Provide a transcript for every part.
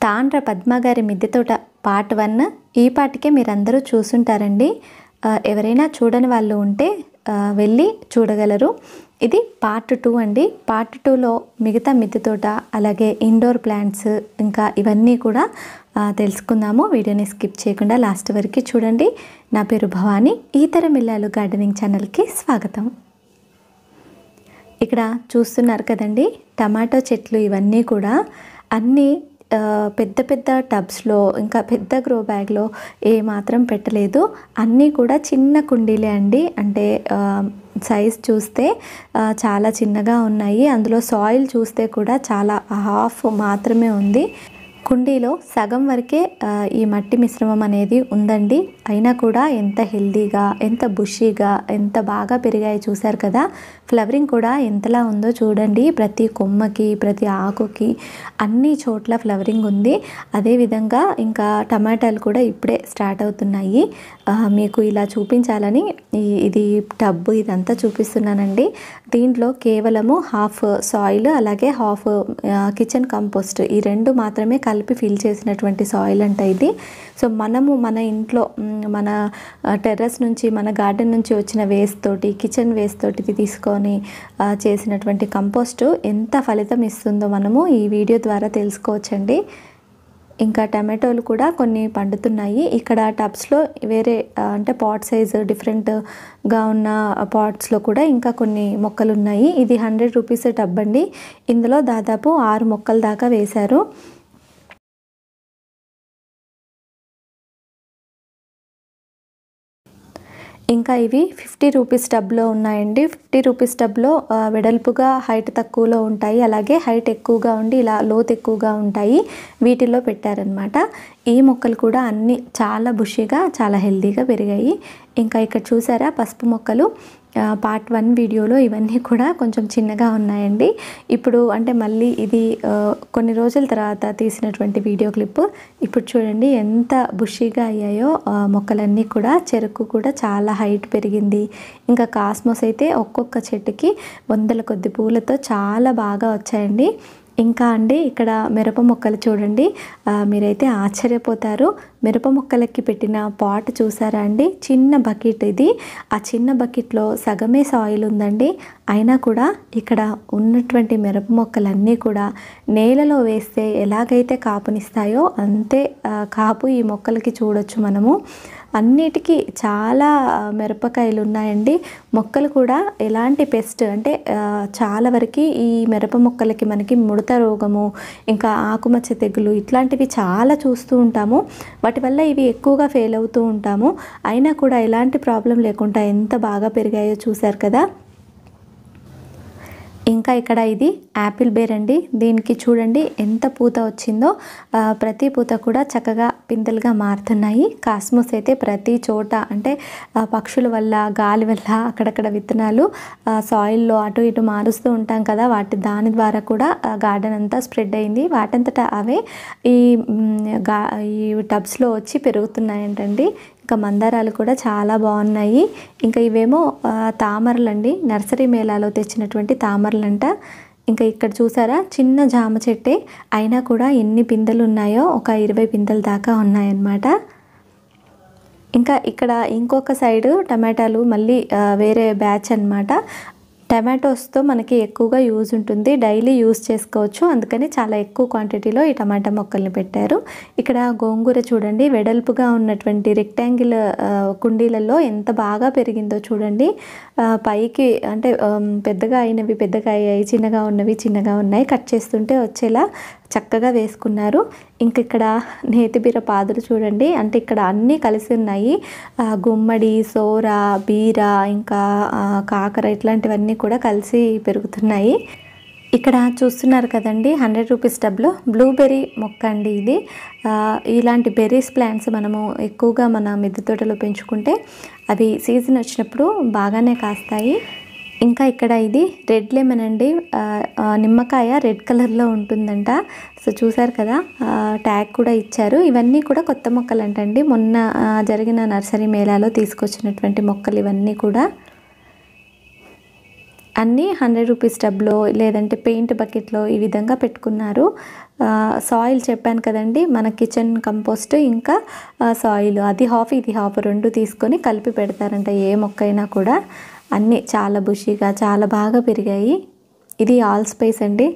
తాండ్ర పద్మ గారి మిద్దె తోట పార్ట్ వన్ ఈ పాటికే మీరందరూ చూసుంటారండి ఆ, ఎవరైనా చూడని వాళ్ళు ఉంటే ఆ, వెళ్ళి చూడగలరు ఇది పార్ట్ టూ అండి పార్ట్ టూలో మిగతా మిద్దె తోట అలాగే ఇండోర్ ప్లాంట్స్ ఇంకా ఇవన్నీ కూడా ఆ, తెలుసుకుందాము వీడియోని స్కిప్ చేయకుండా లాస్ట్ వరకు చూడండి నా పేరు భవానీ ఈతర మిల్లాలు గార్డెనింగ్ ఛానల్కి స్వాగతం ఇక్కడ చూస్తున్నారు కదండి టమాటో చెట్లు ఇవన్నీ కూడా అన్నీ ఆ, పెద్ద పెద్ద టబ్స్లో ఇంకా పెద్ద గ్రో బ్యాగ్లో ఏ మాత్రం పెట్టలేదు అన్నీ కూడా చిన్న కుండీలే అండి అంటే సైజ్ చూస్తే ఆ, చాలా చిన్నగా ఉన్నాయి అందులో సాయిల్ చూస్తే కూడా చాలా హాఫ్ మాత్రమే ఉంది కుండీలో సగం వరకే ఆ, ఈ మట్టి మిశ్రమం అనేది ఉందండి అయినా కూడా ఎంత హెల్దీగా ఎంత బుషీగా ఎంత బాగా పెరిగాయి చూశారు కదా ఫ్లవరింగ్ కూడా ఎంతలా ఉందో చూడండి ప్రతి కొమ్మకి ప్రతి ఆకుకి అన్ని చోట్ల ఫ్లవరింగ్ ఉంది అదేవిధంగా ఇంకా టమాటాలు కూడా ఇప్పుడే స్టార్ట్ అవుతున్నాయి ఆ, మీకు ఇలా చూపించాలని ఈ- ఇది టబ్ ఇదంతా చూపిస్తున్నానండి దీంట్లో కేవలము హాఫ్ సాయిల్ అలాగే హాఫ్ కిచెన్ కంపోస్ట్ ఈ రెండు మాత్రమే కలిపి ఫిల్ చేసినటువంటి సాయిల్ అంట ఇది సో మనము మన ఇంట్లో మ్, మన టెర్రస్ నుంచి మన గార్డెన్ నుంచి వచ్చిన వేస్ట్ తోటి కిచెన్ వేస్ట్ తోటి ఇది తీసుకొని ఆ, చేసినటువంటి కంపోస్ట్ ఎంత ఫలితం ఇస్తుందో మనము ఈ వీడియో ద్వారా తెలుసుకోవచ్చండి ఇంకా టమాటోలు కూడా కొన్ని పండుతున్నాయి ఇక్కడ టబ్స్లో వేరే ఆ, అంటే పాట్ సైజ్ డిఫరెంట్గా ఉన్న పాట్స్లో కూడా ఇంకా కొన్ని మొక్కలు ఉన్నాయి ఇది హండ్రెడ్ రూపీస్ టబ్ అండి ఇందులో దాదాపు ఆరు మొక్కల దాకా వేశారు ఇంకా ఇవి ఫిఫ్టీ రూపీస్ టబ్లో ఉన్నాయండి ఫిఫ్టీ రూపీస్ టబ్లో ఆ, వెడల్పుగా హైట్ తక్కువలో ఉంటాయి అలాగే హైట్ ఎక్కువగా ఉండి ఇలా లోతు ఎక్కువగా ఉంటాయి వీటిల్లో పెట్టారనమాట ఈ మొక్కలు కూడా అన్ని చాలా బుషిగా చాలా హెల్దీగా పెరిగాయి ఇంకా ఇక్కడ చూసారా పసుపు మొక్కలు ఆ, పార్ట్ వన్ వీడియోలో ఇవన్నీ కూడా కొంచెం చిన్నగా ఉన్నాయండి ఇప్పుడు అంటే మళ్ళీ ఇది ఆ, కొన్ని రోజుల తర్వాత తీసినటువంటి వీడియో క్లిప్ ఇప్పుడు చూడండి ఎంత బుషీగా అయ్యాయో ఆ, మొక్కలన్నీ కూడా చెరుకు కూడా చాలా హైట్ పెరిగింది ఇంకా కాస్మోస్ అయితే ఒక్కొక్క చెట్టుకి వందల కొద్ది పూలతో చాలా బాగా వచ్చాయండి ఇంకా అండి ఇక్కడ మిరప మొక్కలు చూడండి ఆ, మీరైతే ఆశ్చర్యపోతారు మిరప మొక్కలకి పెట్టిన పాట్ చూసారా అండి చిన్న బకెట్ ఇది ఆ చిన్న బకెట్లో సగమే సాయిల్ ఉందండి అయినా కూడా ఇక్కడ ఉన్నటువంటి మిరప మొక్కలన్నీ కూడా నేలలో వేస్తే ఎలాగైతే కాపునిస్తాయో అంతే ఆ, కాపు ఈ మొక్కలకి చూడొచ్చు మనము అన్నిటికీ చాలా ఆ, మిరపకాయలు ఉన్నాయండి మొక్కలు కూడా ఎలాంటి పెస్ట్ అంటే ఆ, చాలా వరకు ఈ మిరప మొక్కలకి మనకి ముడత రోగము ఇంకా ఆకుమచ్చ తెగులు ఇట్లాంటివి చాలా చూస్తూ ఉంటాము వాటి వల్ల ఇవి ఎక్కువగా ఫెయిల్ అవుతూ ఉంటాము అయినా కూడా ఎలాంటి ప్రాబ్లం లేకుండా ఎంత బాగా పెరిగాయో చూశారు కదా ఇంకా ఇక్కడ ఇది యాపిల్ బేర్ అండి దీనికి చూడండి ఎంత పూత వచ్చిందో ఆ, ప్రతి పూత కూడా చక్కగా పిందెలుగా మారుతున్నాయి కాస్మోస్ అయితే ప్రతి చోట అంటే ఆ, పక్షుల వల్ల గాలి వల్ల అక్కడక్కడ విత్తనాలు సాయిల్లో అటు ఇటు మారుస్తూ ఉంటాం కదా వాటి దాని ద్వారా కూడా గార్డెన్ అంతా స్ప్రెడ్ అయింది వాటంతటా అవే ఈ మ్, గా ఈ టబ్స్లో వచ్చి పెరుగుతున్నాయంటండి ఇంకా మందారాలు కూడా చాలా బాగున్నాయి ఇంకా ఇవేమో ఆ, తామరలండి నర్సరీ మేళాలో తెచ్చినటువంటి తామరలంట ఇంకా ఇక్కడ చూసారా చిన్న జామ చెట్టే అయినా కూడా ఎన్ని పిందెలు ఉన్నాయో ఒక ఇరవై పిందెల దాకా ఉన్నాయన్నమాట ఇంకా ఇక్కడ ఇంకొక సైడ్ టమాటాలు మళ్ళీ ఆ, వేరే బ్యాచ్ అన్నమాట టమాటోస్తో మనకి ఎక్కువగా యూజ్ ఉంటుంది డైలీ యూజ్ చేసుకోవచ్చు అందుకని చాలా ఎక్కువ క్వాంటిటీలో ఈ టమాటా మొక్కల్ని పెట్టారు ఇక్కడ గోంగూర చూడండి వెడల్పుగా ఉన్నటువంటి రెక్టాంగిల్ కుండీలలో ఎంత బాగా పెరిగిందో చూడండి ఆ, పైకి అంటే ఆమ్, పెద్దగా అయినవి పెద్దగా అయ్యాయి చిన్నగా ఉన్నవి చిన్నగా ఉన్నాయి కట్ చేస్తుంటే వచ్చేలా చక్కగా వేసుకున్నారు ఇంక ఇక్కడ నేతిబీర పాదులు చూడండి అంటే ఇక్కడ అన్నీ కలిసి ఉన్నాయి ఆ, గుమ్మడి సోర బీర ఇంకా ఆ, కాకర ఇట్లాంటివన్నీ కూడా కలిసి పెరుగుతున్నాయి ఇక్కడ చూస్తున్నారు కదండి హండ్రెడ్ రూపీస్ టబ్లో బ్లూబెర్రీ మొక్క అండి ఇది ఆ, ఇలాంటి బెర్రీస్ ప్లాంట్స్ మనము ఎక్కువగా మన మిద్దె తోటలో పెంచుకుంటే అవి సీజన్ వచ్చినప్పుడు బాగానే కాస్తాయి ఇంకా ఇక్కడ ఇది రెడ్ లెమన్ అండి ఆ, ఆ, నిమ్మకాయ రెడ్ కలర్లో ఉంటుందంట సో చూసారు కదా ఆ, ట్యాగ్ కూడా ఇచ్చారు ఇవన్నీ కూడా కొత్త మొక్కలు అంటండి మొన్న ఆ, జరిగిన నర్సరీ మేళాలో తీసుకొచ్చినటువంటి మొక్కలు ఇవన్నీ కూడా అన్నీ హండ్రెడ్ రూపీస్ టబ్లో లేదంటే పెయింట్ బకెట్లో ఈ విధంగా పెట్టుకున్నారు ఆ, సాయిల్ చెప్పాను కదండి మన కిచెన్ కంపోస్ట్ ఇంకా ఆ, సాయిల్ అది హాఫ్ ఇది హాఫ్ రెండు తీసుకొని కలిపి పెడతారంట ఏ మొక్క అయినా కూడా అన్నీ చాలా బుషిగా చాలా బాగా పెరిగాయి ఇది ఆల్ స్పైస్ అండి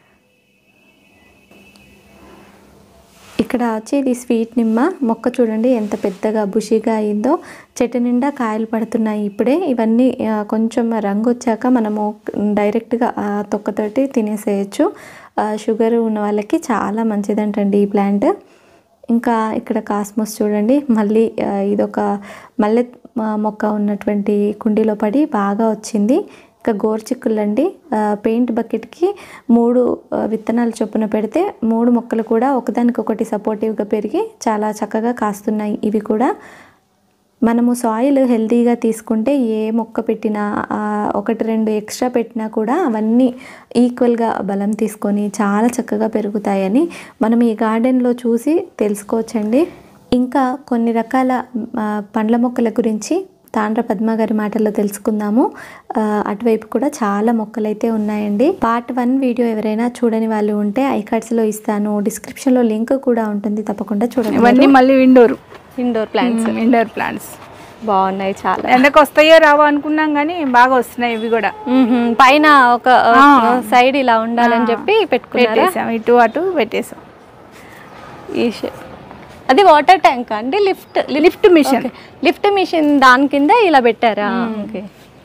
ఇక్కడ వచ్చి ఇది స్వీట్ నిమ్మ మొక్క చూడండి ఎంత పెద్దగా బుషిగా అయిందో చెట్టు నిండా కాయలు పడుతున్నాయి ఇప్పుడే ఇవన్నీ ఆ, కొంచెం రంగు వచ్చాక మనము డైరెక్ట్గా ఆ తొక్కతోటి తినేసేయచ్చు ఆ, షుగర్ ఉన్న వాళ్ళకి చాలా మంచిదంటండి ఈ ప్లాంట్ ఇంకా ఇక్కడ కాస్మోస్ చూడండి మళ్ళీ ఆ, ఇదొక మల్లె ఆ, మొక్క ఉన్నటువంటి కుండీలో పడి బాగా వచ్చింది ఇంకా గోర్చిక్కులండి ఆ, పెయింట్ బకెట్కి మూడు ఆ, విత్తనాలు చొప్పున పెడితే మూడు మొక్కలు కూడా ఒకదానికొకటి సపోర్టివ్గా పెరిగి చాలా చక్కగా కాస్తున్నాయి ఇవి కూడా మనము సాయిల్ హెల్తీగా తీసుకుంటే ఏ మొక్క పెట్టినా ఆ, ఒకటి రెండు ఎక్స్ట్రా పెట్టినా కూడా అవన్నీ ఈక్వల్గా బలం తీసుకొని చాలా చక్కగా పెరుగుతాయని మనం ఈ గార్డెన్లో చూసి తెలుసుకోవచ్చండి ఇంకా కొన్ని రకాల ఆ, పండ్ల మొక్కల గురించి తాండ్ర పద్మ గారి మాటల్లో తెలుసుకుందాము ఆ, అటువైపు కూడా చాలా మొక్కలైతే ఉన్నాయండి పార్ట్ వన్ వీడియో ఎవరైనా చూడని వాళ్ళు ఉంటే ఐకార్డ్స్లో ఇస్తాను డిస్క్రిప్షన్లో లింక్ కూడా ఉంటుంది తప్పకుండా చూడండి ఇవన్నీ మళ్ళీ విండోర్ ఇండోర్ ప్లాంట్స్ ఇండోర్ ప్లాంట్స్ బాగున్నాయి చాలా ఎండకు వస్తాయో రావో అనుకున్నాం కానీ బాగా వస్తున్నాయి ఇవి కూడా మ్మ్హ్మ్. పైన ఒక సైడ్ ఇలా ఉండాలని చెప్పి పెట్టుకున్నారా పెట్టేసాం ఇటు అటు పెట్టేసాం ఈ షే- అది వాటర్ ట్యాంక్ అండి lift lift machine lift machine దాని కింద ఇలా పెట్టారా ఓకే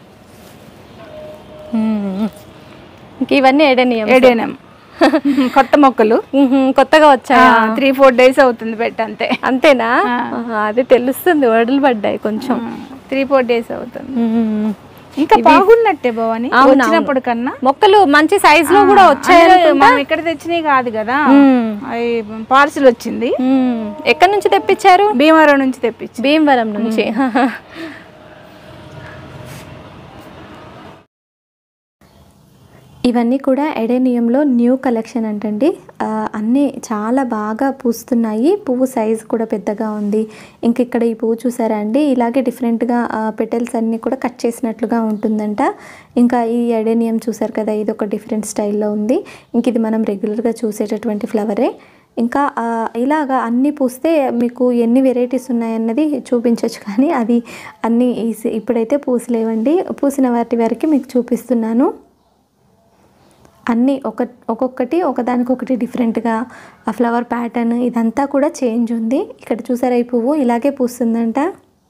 మ్మ్. ఇంక ఇవన్నీ ఎడనియం ఏడేనం కొత్త మొక్కలు కొత్తగా వచ్చాయా త్రీ ఫోర్ డేస్ అవుతుంది పెట్టంతే అంతేనా ఆహా, అది తెలుస్తుంది వడలు పడ్డాయి కొంచెం త్రీ ఫోర్ డేస్ అవుతుంది మ్మ్. ఇంకా బాగున్నట్టే భవాని అవును, వచ్చినప్పుడు కన్నా మొక్కలు మంచి సైజ్ లో కూడా వచ్చాయి అందులో మనం ఇక్కడ తెచ్చినవి కాదు కదా మ్మ్. అవి పార్సిల్ వచ్చింది మ్మ్. ఎక్కడి నుంచి తెప్పించారు భీమవరం నుంచి తెప్పించి భీమవరం నుంచి ఇవన్నీ కూడా ఎడేనియంలో న్యూ కలెక్షన్ అంటండి ఆ, అన్నీ చాలా బాగా పూస్తున్నాయి పువ్వు సైజ్ కూడా పెద్దగా ఉంది ఇంక ఇక్కడ ఈ పువ్వు చూసారా అండి ఇలాగే డిఫరెంట్గా పెటల్స్ అన్నీ కూడా కట్ చేసినట్లుగా ఉంటుందంట ఇంకా ఈ ఎడేనియం చూసారు కదా ఇది ఒక డిఫరెంట్ స్టైల్లో ఉంది ఇంక ఇది మనం రెగ్యులర్గా చూసేటటువంటి ఫ్లవరే ఇంకా ఆ, ఇలాగా అన్నీ పూస్తే మీకు ఎన్ని వెరైటీస్ ఉన్నాయన్నది చూపించవచ్చు కానీ అది అన్నీ ఈ- ఇప్పుడైతే పూసలేవండి పూసిన వాటి వరకు మీకు చూపిస్తున్నాను అన్నీ ఒక ఒక్కొక్కటి ఒకదానికొకటి డిఫరెంట్గా ఆ ఫ్లవర్ ప్యాటర్న్ ఇదంతా కూడా చేంజ్ ఉంది ఇక్కడ చూసారా ఈ పువ్వు ఇలాగే పూస్తుందంట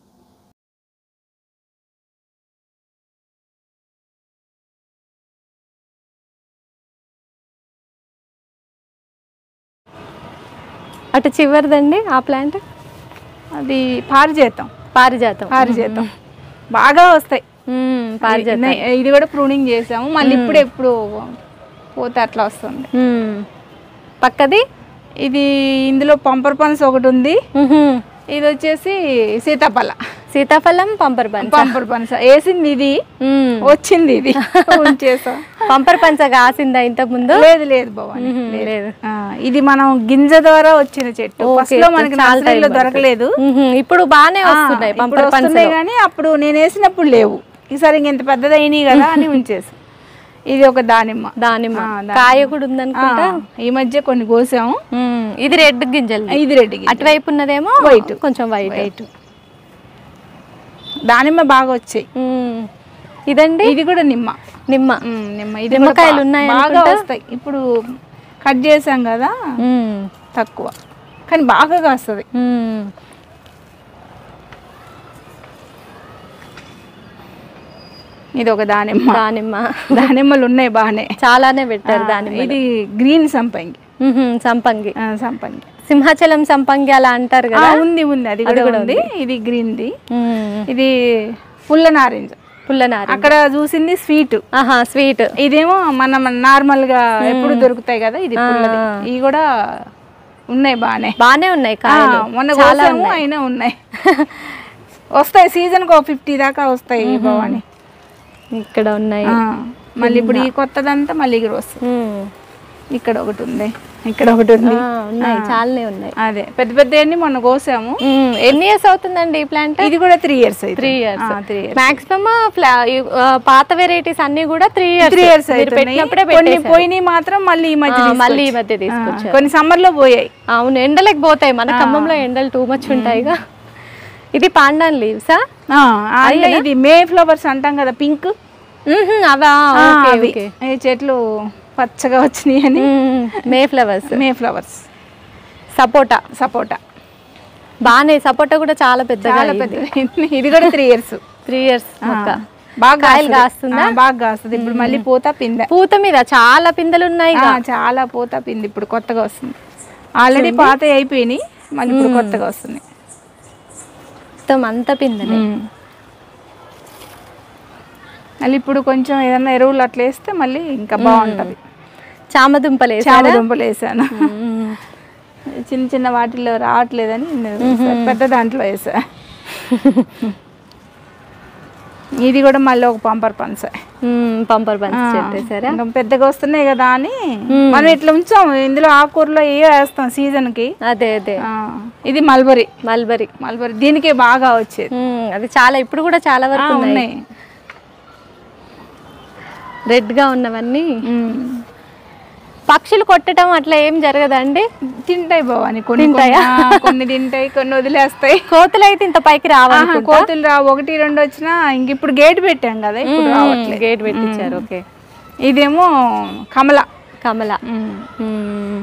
అటు చివరిదండి ఆ ప్లాంట్ అది పారిజాతం పారిజాతం పారిజాతం బాగా వస్తాయి మ్మ్, పారిజాతం ఇది- ఇది కూడా ప్రూనింగ్ చేసాము మళ్ళీ ఇప్పుడు ఎప్పుడు పోతే అట్లా వస్తుంది మ్మ్. పక్కది ఇది ఇందులో పంపర్ పనస ఒకటి ఉంది మ్మ్హ్మ్. ఇది వచ్చేసి సీతాఫల సీతాఫలం పంపర్ పంచ పంపర్ పనస వేసింది ఇది మ్మ్. వచ్చింది ఇది ఉంచేసాం పంపర్ పంచ కాసిందా ఇంతకు ముందు లేదు లేదు భవాని లేదు ఆ, ఇది మనం గింజ ద్వారా వచ్చిన చెట్టు ఓకే, ఫస్ట్ లో మనకి చాలా నర్సరీలో time దొరకలేదు మ్మ్హ్మ్. ఇప్పుడు బాగానే వస్తున్నాయి ఇప్పుడు పంపర్ పంచ వస్తున్నాయి కానీ అప్పుడు నేను వేసినప్పుడు లేవు ఈసారి ఇంత పెద్దదైనవి కదా అని ఉంచేసి ఇది ఒక దానిమ్మ దానిమ్మ ఆ, దానిమ్మ. కాయ కూడా ఉందనుకుంటా ఆ, ఈ మధ్య కొన్ని కోసాము మ్మ్. ఇది రెడ్ గింజలు ఇది రెడ్ గింజ. అటువైపు ఉన్నదేమో White. కొంచెం వైట్ వైట్ దానిమ్మ బాగా వచ్చాయి ఇదండి ఇది కూడా నిమ్మ నిమ్మ ఉమ్, నిమ్మ ఇది నిమ్మకాయలు కూడా బా- ఉన్నాయి బాగా అనుకుంటా? వస్తాయి ఇప్పుడు కట్ చేసాం కదా మ్మ్. తక్కువ కానీ బాగా కాస్తుంది మ్మ్. ఇది ఒక దానిమ్మ దానిమ్మ దానిమ్మలు ఉన్నాయి బాగానే చాలానే పెట్టారు దానిమ్మ ఇది గ్రీన్ సంపంగి మ్మ్హ్మ్. సంపంగి ఆ, సంపంగి సింహాచలం సంపంగి అలా అంటారు ఆ, కదా ఉంది ఉంది అది కూడా ఉంది ఇది గ్రీన్ది మ్మ్. ఇది పుల్ల నారింజ పుల్లనారి అక్కడ చూసింది స్వీట్ ఆహా స్వీట్ ఇదేమో మనం నార్మల్ గా ఎప్పుడు దొరుకుతాయి కదా ఇది పుల్లది ఇవి కూడా ఉన్నాయి బాగానే బానే ఉన్నాయి కాయలు మొన్న కోసాము అయినా ఉన్నాయి వస్తాయి సీజన్ కు ఫిఫ్టీ దాకా వస్తాయి ఈ భవాని ఇక్కడ ఉన్నాయి ఆ, మళ్ళీ ఇప్పుడు ఈ కొత్తదంతా మళ్ళీ ఇక్కడ వస్తుంది మ్మ్. ఇక్కడ ఒకటి ఉంది ఇక్కడ ఒకటి ఉంది ఆ, ఉన్నాయి చాలానే ఉన్నాయి అదే పెద్ద పెద్ద మొన్న కోసాము మ్మ్. ఎన్ని ఇయర్స్ అవుతుందండి ఈ ప్లాంట్ ఇది కూడా త్రీ ఇయర్స్ అయితే three years three years maximum పాత వెరైటీస్ అన్ని కూడా త్రీ ఇయర్స్ త్రీ ఇయర్స్ మీరు పెట్టినప్పుడే కొన్ని పెట్టేశారు. పోయినాయి మాత్రం మళ్ళీ ఈ మధ్య ఆ, మళ్ళీ ఈ తీసుకొచ్చి- మధ్య తీసుకొచ్చారు ఆ, కొన్ని సమ్మర్ లో పోయాయి అవును ఎండలకు పోతాయి మన ఖమ్మంలో ఎండలు టూ మచ్ ఉంటాయిగా ఇది పాండాన్ లీవ్సా ఆ, అంటే ఇది మే ఫ్లవర్స్ అంటాం కదా పింక్ అవా ఓకే ఓకే ఈ చెట్లు పచ్చగా వచ్చినాయి అని మే ఫ్లవర్స్ మే ఫ్లవర్స్ సపోటా సపోటా బానే సపోటా కూడా చాలా పెద్దగా చాలా పెద్ద ఇది కూడా త్రీ ఇయర్స్ త్రీ ఇయర్స్ మొక్క బాగా కాయలు కాస్తుంది. కాస్తుందా? ఆ, బాగా కాస్తుంది ఇప్పుడు మళ్ళీ పూత పిందె పూత మీద చాలా పిందెలు ఉన్నాయి ఆ, చాలా పూత పిండి ఇప్పుడు కొత్తగా వస్తుంది ఆల్రెడీ పాత అయిపోయినాయి మళ్ళీ ఇప్పుడు కొత్తగా వస్తుంది మొత్తం అంత పిందెలే మళ్ళీ ఇప్పుడు కొంచెం ఏదైనా ఎరువులు అట్లా వేస్తే మళ్ళీ ఇంకా బాగుంటది చామదుంపలు వేసారా? చామ దుంపలు వేసాను చిన్న చిన్న వాటిల్లో రావట్లేదని నేను పెద్ద దాంట్లో వేసా ఇది కూడా మళ్ళీ ఒక పంపర్ పనస మ్మ్, పంపర్ బంచ్ చెట్టు వేసారా ఇంకా పెద్దగా వస్తున్నాయి కదా అని మనం ఇట్లా ఉంచాం ఇందులో ఆకుకూరలో ఏ వేస్తాం సీజన్ కి అదే అదే ఆ, ఇది మల్బరీ మల్బరీ మల్బరీ దీనికే బాగా వచ్చేది మ్మ్, అది చాలా ఇప్పుడు కూడా చాలా ఆ, వరకు ఉన్నాయి ఉన్నాయి రెడ్ గా ఉన్నవన్నీ ఉమ్. పక్షులు కొట్టడం అట్లా ఏం జరగదండి తింటాయి భవాని కొన్ని కొన్ని ఆ, కొన్ని తింటాయి కొన్ని వదిలేస్తాయి కోతులు అయితే ఇంత పైకి రావాలి ఆహా, కోతులు రా ఒకటి రెండు వచ్చినా ఇంక ఇప్పుడు గేట్ పెట్టాం కదా ఇప్పుడు రావట్లేదు గేట్ పెట్టించారు ఓకే ఇదేమో కమల కమల ఉమ్. మ్మ్.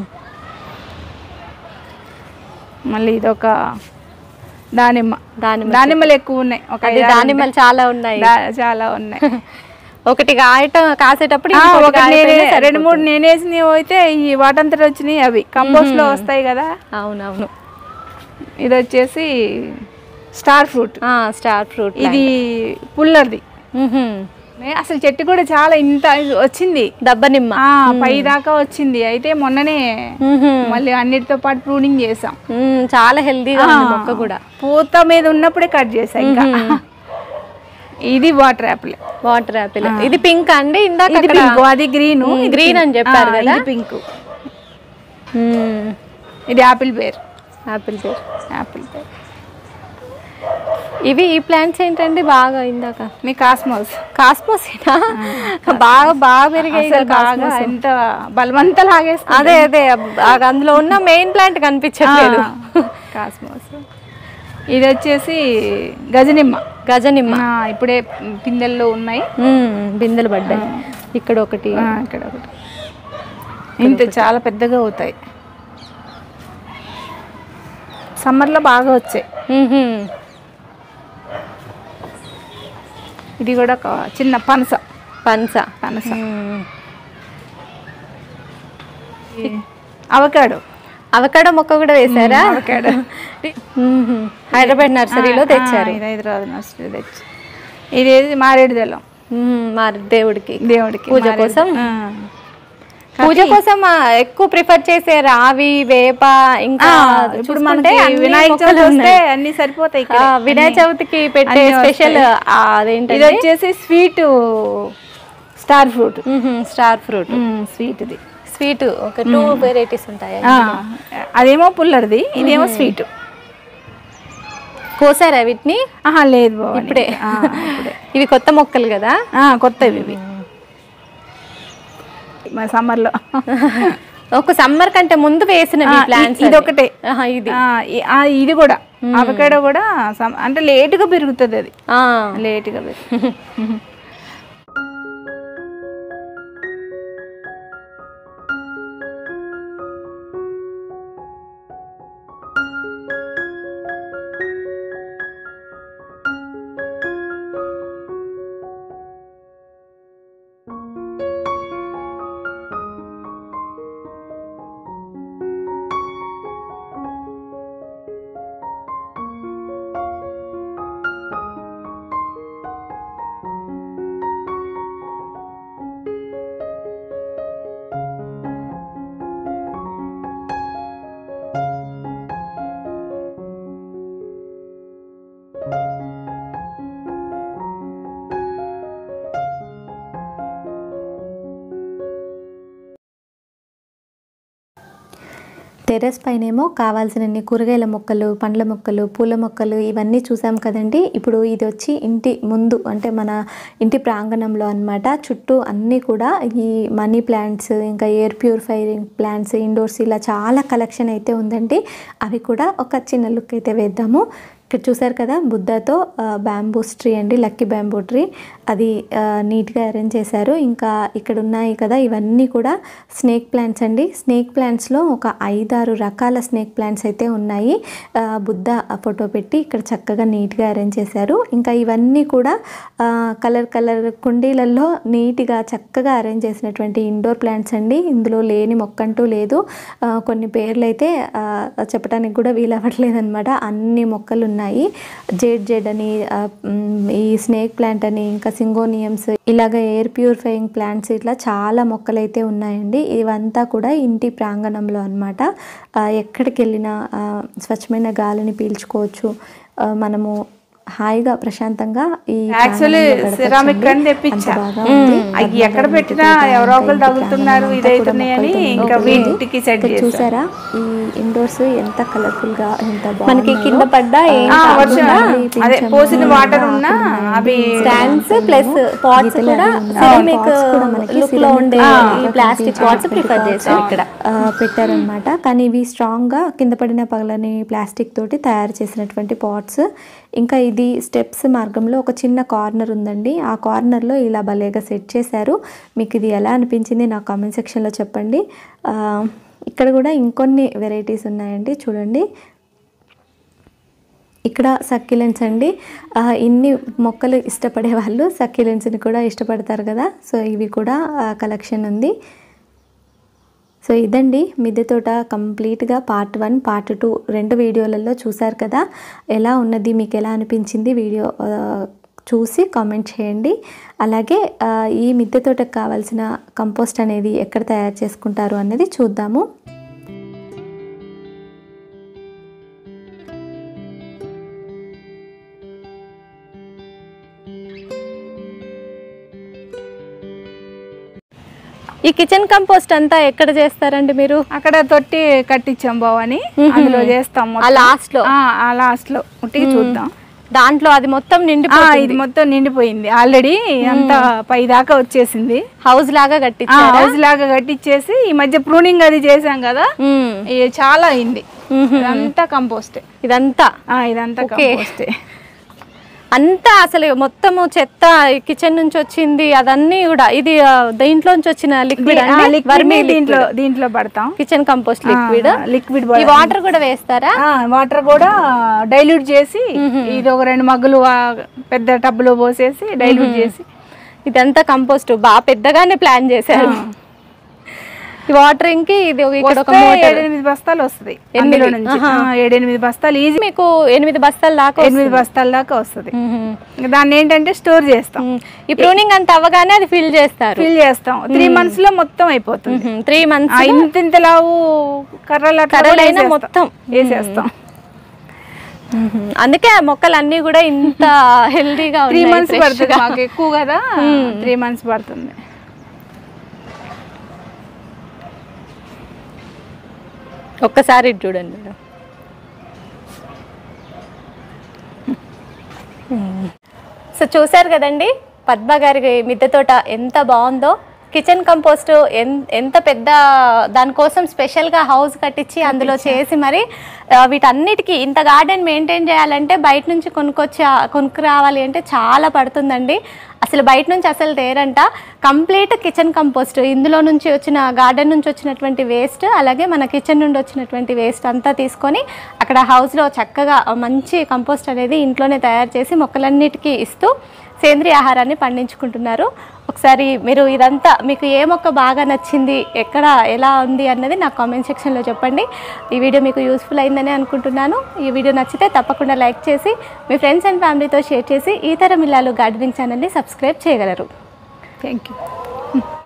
మళ్ళీ ఇదొక దానిమ్మ దానిమ్మ దానిమ్మలు ఎక్కువ ఉన్నాయి ఒక అది ఐదారు దానిమ్మలు చాలా ఉన్నాయి దా- చాలా ఉన్నాయి ఒకటి కాయట కాసేటప్పుడు ఆ, ఇంకొకటి ఒక నేనే కాయపోయినా రెండు సరిపోతుంది. మూడు నేనేసినవి అయితే ఈ వాటంతట వచ్చినాయి అవి కంపోస్ట్ లో వస్తాయి కదా అవునవును ఇది వచ్చేసి స్టార్ ఫ్రూట్ స్టార్ ఫ్రూట్ ఇది పుల్లర్ది నే- అసలు చెట్టు కూడా చాలా ఇంత వచ్చింది దబ్బ నిమ్మ ఆ పై దాకా వచ్చింది అయితే మొన్ననే మళ్ళీ అన్నిటితో పాటు ప్రూనింగ్ చేసాం మ్మ్, చాలా హెల్దీగా ఉంది మొక్క కూడా పూత మీద ఉన్నప్పుడే కట్ చేసా ఇంకా ఇది వాటర్ యాపిల్ వాటర్ యాపిల్ ఇది పింక్ అండి ఇందాక ఇది అక్కడ పింక్ అది గ్రీన్ గ్రీన్ అని చెప్పారు కదా ఇది పింక్ ఇది apple pear apple pear apple pear ఇవి ఈ ప్లాంట్స్ ఏంటండి బాగా ఇందాక మీ కాస్మోస్ కాస్మోసినా బాగా బాగా పెరిగాయి అసలు బాగా ఎంత బలవంత లాగేస్తుంది అదే అదే అబ్- ఆ అందులో ఉన్న మెయిన్ ప్లాంట్ కనిపించట్లేదు కాస్మోస్ ఇది వచ్చేసి గజనిమ్మ గజనిమ్మ ఆ, ఇప్పుడే పిందెల్లో ఉన్నాయి మ్మ్, బిందెలు పడ్డాయి ఇక్కడ ఒకటి ఆ, ఇక్కడ ఒకటి ఇంత చాలా పెద్దగా అవుతాయి సమ్మర్లో బాగా వచ్చాయి మ్మ్హ్మ్. ఇది కూడా ఒక చిన్న పనస పనస పనస మ్మ్. అవకాడు అవకాడో మొక్క కూడా వేసారా అవకాడో మ్మ్హ్మ్. హైదరాబాద్ నర్సరీలో తెచ్చారు ఇది హైదరాబాద్ నర్సరీ తెచ్చి ఇది ఏది మారేడుదలం మ్మ్, మరి దేవుడికి దేవుడికి పూజ మారేడు- కోసం? ఆ. పూజ కోసం ఆ, ఎక్కువ ప్రిఫర్ చేసే రావి వేప ఇంకా ఆ, ఇప్పుడు మనకి చూసుకుంటే అన్ని వినాయక మొక్కలు చవితి వస్తే ఉన్నాయి. అన్ని సరిపోతాయి ఆ, ఇక్కడ వినాయక చవితికి పెట్టే అన్నీ స్పెషల్ వస్తాయి. అదేంటంటే ఇది వచ్చేసి sweet star fruit star fruit sweet ఇది స్వీట్ ఒక టూ వెరైటీస్ ఉంటాయి ఆ, అదేమో పుల్లడిది ఇదేమో స్వీట్ కోసారా వీటిని ఆహా లేదు భవాని. ఇప్పుడే ఆ, ఇప్పుడే ఇవి కొత్త మొక్కలు కదా ఆ, కొత్తవి ఇవి మా సమ్మర్లో ఒక సమ్మర్ కంటే ముందు వేసిన ఆ, ప్లాంట్స్ ఇది ఒకటే ఇది ఆ, ఈ- ఆ, ఇది కూడా అవకాడో కూడా సమ్- అంటే లేటుగా పెరుగుతుంది అది ఆ. లేటుగా పెరుగుతుంది టెర్రస్ పైనేమో కావాల్సినన్ని కూరగాయల మొక్కలు పండ్ల మొక్కలు పూల మొక్కలు ఇవన్నీ చూసాం కదండి ఇప్పుడు ఇది వచ్చి ఇంటి ముందు అంటే మన ఇంటి ప్రాంగణంలో అన్నమాట చుట్టూ అన్నీ కూడా ఈ మనీ ప్లాంట్స్ ఇంకా ఎయిర్ ప్యూరిఫైరింగ్ ప్లాంట్స్ ఇండోర్స్ ఇలా చాలా కలెక్షన్ అయితే ఉందండి అవి కూడా ఒక చిన్న లుక్ అయితే వేద్దాము ఇక్కడ చూసారు కదా బుద్ధతో బ్యాంబూస్ ట్రీ అండి లక్కీ బ్యాంబూ ట్రీ అది ఆ, నీట్గా అరేంజ్ చేశారు ఇంకా ఇక్కడ ఉన్నాయి కదా ఇవన్నీ కూడా స్నేక్ ప్లాంట్స్ అండి స్నేక్ ప్లాంట్స్లో ఒక ఐదారు రకాల స్నేక్ ప్లాంట్స్ అయితే ఉన్నాయి ఆ, బుద్ధ ఫోటో పెట్టి ఇక్కడ చక్కగా నీట్గా అరేంజ్ చేశారు ఇంకా ఇవన్నీ కూడా కలర్ కలర్ కుండీలలో నీట్గా చక్కగా అరేంజ్ చేసినటువంటి ఇండోర్ ప్లాంట్స్ అండి ఇందులో లేని మొక్క అంటూ లేదు ఆ, కొన్ని పేర్లు అయితే ఆ, చెప్పడానికి కూడా వీలవ్వట్లేదు అనమాట అన్ని మొక్కలు ఉన్నాయి జేడ్ జెడ్ అని ఆ, మ్, ఈ స్నేక్ ప్లాంట్ అని ఇంకా సింగోనియమ్స్ ఇలాగ ఎయిర్ ప్యూరిఫైయింగ్ ప్లాంట్స్ ఇట్లా చాలా మొక్కలు అయితే ఉన్నాయండి ఇవంతా కూడా ఇంటి ప్రాంగణంలో అనమాట ఎక్కడికి వెళ్ళినా ఆ, స్వచ్ఛమైన గాలిని పీల్చుకోవచ్చు ఆ, మనము హాయిగా ప్రశాంతంగా ఈ యాక్చువల్లీ ప్రాంగణంలో గడపొచ్చండి. సిరామిక్ అని తెప్పించా అంత బాగా ఉంది. అవి ఎక్కడ పద్మ పెట్టినా గారి ఎవరో ఒకరు ఇంటి తగులుతున్నారు ప్రాంగణం ఇది అంతా కూడా అవుతున్నాయని మొక్కలతో ఇంకా నిండిపోయింది. వీటికి సెట్ ఇక్కడ చేశారు చూసారా ఈ ఇండోర్స్ ఎంత కలర్ఫుల్ గా ఎంత మనకి బాగున్నాయో. కింద పడ్డా ఏం ఆ, కాకుండా వర్షం కాకుండా అదే పింఛము, పోసిన వాటర్ ఆకులు ఉన్నా ఉన్నాయండి. అవి స్టాండ్స్ ప్లస్ పాట్స్ గీతలు కూడా అవి ఉన్నాయి. సిరామిక్ Pots కూడా మనకి లుక్ లో ceramic ఉండే ఆ, ఈ ప్లాస్టిక్ పాట్స్ కనిపించే ప్రిఫర్ pots చేశారు ఇక్కడ ఆ, పెట్టారనమాట కానీ ఇవి స్ట్రాంగ్ గా కింద పడిన పగలని ప్లాస్టిక్ తోటి తయారు చేసినటువంటి పాట్స్ ఇంకా ఇది స్టెప్స్ మార్గంలో ఒక చిన్న కార్నర్ ఉందండి ఆ కార్నర్లో ఇలా భలేగా సెట్ చేశారు మీకు ఇది ఎలా అనిపించింది నా కామెంట్ సెక్షన్లో చెప్పండి ఆ, ఇక్కడ కూడా ఇంకొన్ని వెరైటీస్ ఉన్నాయండి చూడండి ఇక్కడ సక్యులెంట్స్ అండి ఆ, ఇన్ని మొక్కలు ఇష్టపడే వాళ్ళు సక్యులెంట్స్ని కూడా ఇష్టపడతారు కదా సో ఇవి కూడా కలెక్షన్ ఉంది సో ఇదండి మిద్దె తోట కంప్లీట్గా పార్ట్ వన్ పార్ట్ టూ రెండు వీడియోలలో చూశారు కదా ఎలా ఉన్నది మీకు ఎలా అనిపించింది వీడియో ఆ, చూసి కామెంట్ చేయండి అలాగే ఆ, ఈ మిద్దె తోటకు కావాల్సిన కంపోస్ట్ అనేది ఎక్కడ తయారు చేసుకుంటారు అనేది చూద్దాము ఈ కిచెన్ కంపోస్ట్ అంతా ఎక్కడ చేస్తారండి మీరు అక్కడ తొట్టి కట్టించాం బావని అందులో చేస్తాం మొత్తం. ఆ లాస్ట్ లో ఆ, ఆ లాస్ట్ లో ఉట్టికి చూద్దాం దాంట్లో అది మొత్తం నిండి ఆ, ఇది మొత్తం నిండిపోయింది ఆల్రెడీ అంతా పై దాకా వచ్చేసింది హౌస్ లాగా ఆ, కట్టించారా హౌస్ లాగా కట్టించేసి ఈ మధ్య ప్రూనింగ్ అది చేసాం కదా మ్మ్. ఇది చాలా అయింది ఇదంతా కంపోస్టే ఇదంతా ఆ, ఇదంతా ఓకే. కంపోస్టే అంతా అసలు మొత్తము చెత్త కిచెన్ నుంచి వచ్చింది అదన్నీ కూడా ఇది ఆ, దీంట్లోంచి వచ్చిన లిక్విడ్ ఆ, liquid ని దీంట్లో దీంట్లో పడతాం కిచెన్ కంపోస్ట్ లిక్విడ్ లిక్విడ్ ఈ వాటర్ కూడా వేస్తారా వాటర్ కూడా డైల్యూట్ చేసి ఇది ఒక రెండు మగ్గులు ఆ, పెద్ద టబ్బులో పోసేసి డైల్యూట్ చేసి ఇదంతా కంపోస్ట్ బాగా పెద్దగానే ప్లాన్ చేశారు ఈ వాటరింగ్ కి ఇది ఒక- ఇక్కడ ఒక వస్తే మోటార్ ఏడెనిమిది బస్తాలు వస్తుంది అందులో నుంచి ఆ, ఏడెనిమిది బస్తాలు ఈజీ మీకు ఎనిమిది బస్తాల దాకా ఎనిమిది బస్తాల దాకా వస్తుంది మ్మ్. ఇంకా దాన్ని ఏంటంటే స్టోర్ చేస్తాం మ్మ్. ఈ ప్రూనింగ్ అంత అవ్వగానే అది ఫిల్ చేస్తారు ఫిల్ చేస్తాం త్రీ మంత్స్ లో మొత్తం అయిపోతుంది త్రీ మంత్స్ ఆ, ఇంత ఇంత లావు కర్రలు అట్లా కూడా కర్రలైనా వేసేస్తాం. మొత్తం. వేసేస్తాం అందుకే ఆ మొక్కలన్నీ కూడా ఇంత హెల్దీగా త్రీ ఉన్నాయి మంత్స్ fresh పడుతుంది గా. మాకు ఎక్కువ కదా త్రీ మంత్స్ పడుతుంది ఒక్కసారి ఇటు చూడండి మేడం సో చూశారు కదండి పద్మ గారి మిద్దె తోట ఎంత బాగుందో కిచెన్ కంపోస్ట్ ఎన్- ఎంత పెద్ద దానికోసం స్పెషల్గా హౌస్ కట్టించి అందులో చేసి మరి ఆ, వీటన్నిటికీ ఇంత గార్డెన్ మెయింటైన్ చేయాలంటే బయట నుంచి కొనుక్కొచ్చి కొనుక్కు రావాలి అంటే చాలా పడుతుందండి అసలు బయట నుంచి అసలు తేరంట కంప్లీట్ కిచెన్ కంపోస్ట్ ఇందులో నుంచి వచ్చిన గార్డెన్ నుంచి వచ్చినటువంటి వేస్ట్ అలాగే మన కిచెన్ నుండి వచ్చినటువంటి వేస్ట్ అంతా తీసుకొని అక్కడ హౌస్లో చక్కగా మంచి కంపోస్ట్ అనేది ఇంట్లోనే తయారు చేసి మొక్కలన్నిటికీ ఇస్తూ సేంద్రియ ఆహారాన్ని పండించుకుంటున్నారు ఒకసారి మీరు ఇదంతా మీకు ఏ మొక్క బాగా నచ్చింది ఎక్కడ ఎలా ఉంది అన్నది నా కామెంట్ సెక్షన్లో చెప్పండి ఈ వీడియో మీకు యూస్ఫుల్ అయిందని అనుకుంటున్నాను ఈ వీడియో నచ్చితే తప్పకుండా లైక్ చేసి మీ ఫ్రెండ్స్ అండ్ ఫ్యామిలీతో షేర్ చేసి ఈ తరం ఇల్లాలు గార్డెనింగ్ ఛానల్ని సబ్స్క్రైబ్ చేయగలరు థ్యాంక్ యూ